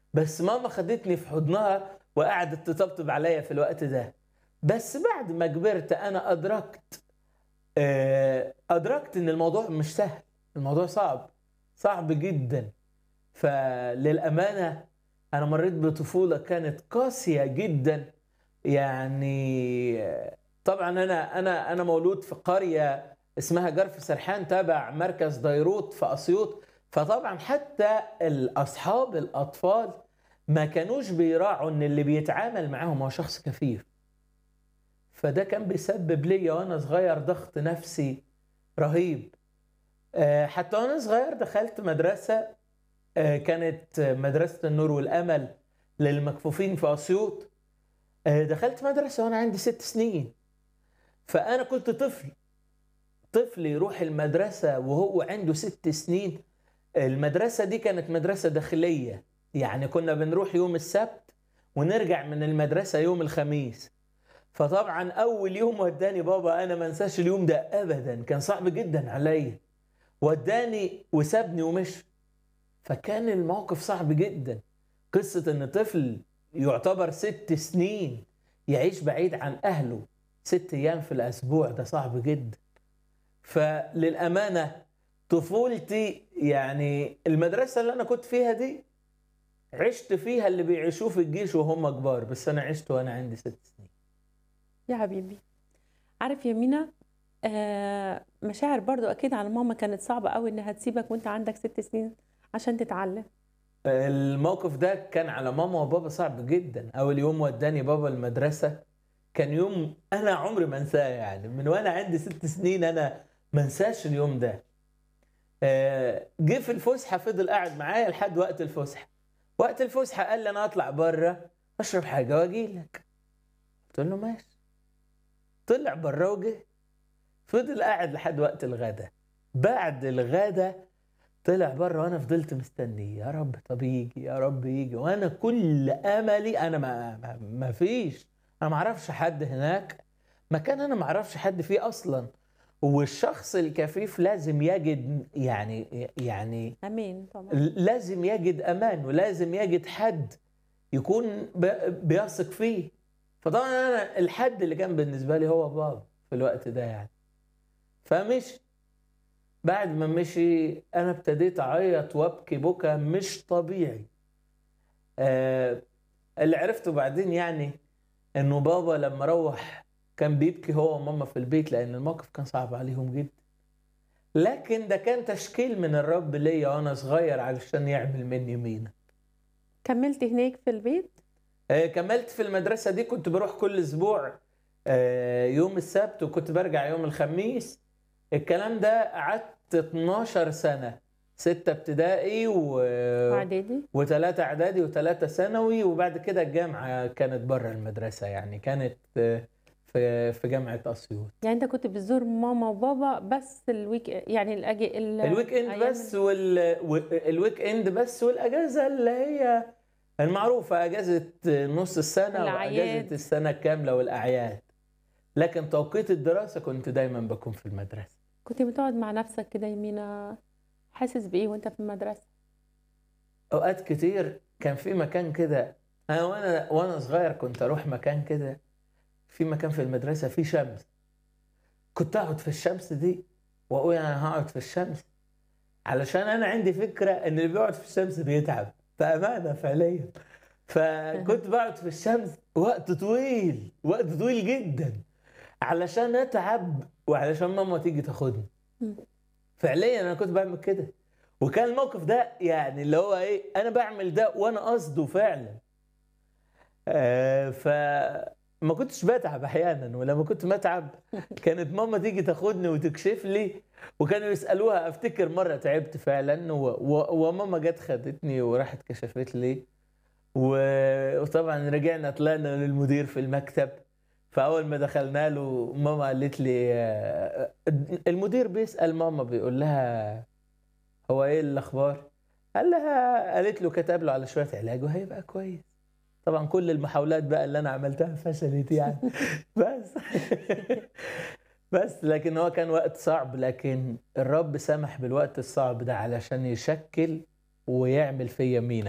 بس ماما خدتني في حضنها وقعدت تطبطب عليا في الوقت ده بس بعد ما كبرت انا ادركت آه، ادركت ان الموضوع مش سهل الموضوع صعب صعب جدا فللامانه انا مريت بطفوله كانت قاسيه جدا يعني آه، طبعا انا انا انا مولود في قريه اسمها جرف سرحان تبع مركز ديروت في اسيوط فطبعا حتى الاصحاب الاطفال ما كانوش بيراعوا ان اللي بيتعامل معاهم هو شخص كفيف فده كان بيسبب لي وانا صغير ضغط نفسي رهيب آه، حتى وانا صغير دخلت مدرسه آه، كانت مدرسه النور والامل للمكفوفين في اسيوط آه، دخلت مدرسه وانا عندي ست سنين فانا كنت طفل طفل يروح المدرسه وهو عنده ست سنين المدرسه دي كانت مدرسه داخليه يعني كنا بنروح يوم السبت ونرجع من المدرسه يوم الخميس فطبعا اول يوم وداني بابا انا ما انساش اليوم ده ابدا كان صعب جدا عليا وداني وسابني ومشي فكان الموقف صعب جدا قصة ان طفل يعتبر ست سنين يعيش بعيد عن اهله ست ايام في الاسبوع ده صعب جدا فللامانة طفولتي يعني المدرسة اللي انا كنت فيها دي عشت فيها اللي بيعيشوه في الجيش وهم كبار بس انا عشت وانا عندي ست سنين يا حبيبي عارف يا مينا آه مشاعر برضو اكيد على ماما كانت صعبة قوي انها تسيبك وانت عندك ست سنين عشان تتعلم الموقف ده كان على ماما وبابا صعب جدا اول يوم وداني بابا المدرسه كان يوم انا عمري ما انساه يعني من وانا عندي ست سنين انا ما انساش اليوم ده آه، جه في الفسحه فضل قاعد معايا لحد وقت الفسحه وقت الفسحه قال لي انا اطلع بره اشرب حاجه واجي لك قلت له ماشي طلع بره وجه فضل قاعد لحد وقت الغدا بعد الغدا طلع بره وانا فضلت مستنيه يا رب طب يجي يا رب يجي وانا كل املي انا ما ما, ما فيش انا ما اعرفش حد هناك مكان انا ما اعرفش حد فيه اصلا والشخص الكفيف لازم يجد يعني يعني امين طبعا لازم يجد امان ولازم يجد حد يكون ب- بيثق فيه فطبعا انا الحد اللي كان بالنسبه لي هو بابا في الوقت ده يعني فمشي بعد ما مشي انا ابتديت اعيط وابكي بكى مش طبيعي آه اللي عرفته بعدين يعني انه بابا لما روح كان بيبكي هو وماما في البيت لان الموقف كان صعب عليهم جدا لكن ده كان تشكيل من الرب ليا وانا صغير علشان يعمل مني مينا كملت هناك في البيت آه، كملت في المدرسة دي كنت بروح كل أسبوع آه، يوم السبت وكنت برجع يوم الخميس الكلام ده قعدت 12 سنة ستة ابتدائي و... اعدادي وثلاثة إعدادي وثلاثة ثانوي وبعد كده الجامعة كانت بره المدرسة يعني كانت آه، في في جامعة أسيوط يعني انت كنت بتزور ماما وبابا بس الويك يعني الأجي... ال... الويك اند أيام بس وال... الويك اند بس والاجازه اللي هي المعروفه اجازه نص السنه الأعياد. واجازه السنه الكامله والاعياد لكن توقيت الدراسه كنت دايما بكون في المدرسه كنت بتقعد مع نفسك كده يمينة حاسس بإيه وانت في المدرسة اوقات كتير كان في مكان كده انا وانا وانا صغير كنت اروح مكان كده في مكان في المدرسه فيه شمس كنت اقعد في الشمس دي واقول انا هقعد في الشمس علشان انا عندي فكره ان اللي بيقعد في الشمس بيتعب بامانه فعليا فكنت بقعد في الشمس وقت طويل وقت طويل جدا علشان اتعب وعلشان ماما تيجي تاخدني مم. فعليا انا كنت بعمل كده وكان الموقف ده يعني اللي هو ايه انا بعمل ده وانا قصده فعلا آه فما كنتش بتعب احيانا ولما كنت بتعب كانت ماما تيجي تاخدني وتكشف لي وكانوا يسالوها افتكر مره تعبت فعلا و... و... وماما جت خدتني وراحت كشفت لي و... وطبعا رجعنا طلعنا للمدير في المكتب فاول ما دخلنا له ماما قالت لي آه، المدير بيسال ماما بيقول لها هو ايه الاخبار قال لها قالت له كتب له على شويه علاج وهيبقى كويس طبعا كل المحاولات بقى اللي انا عملتها فشلت يعني بس بس لكن هو كان وقت صعب لكن الرب سمح بالوقت الصعب ده علشان يشكل ويعمل فيا مينا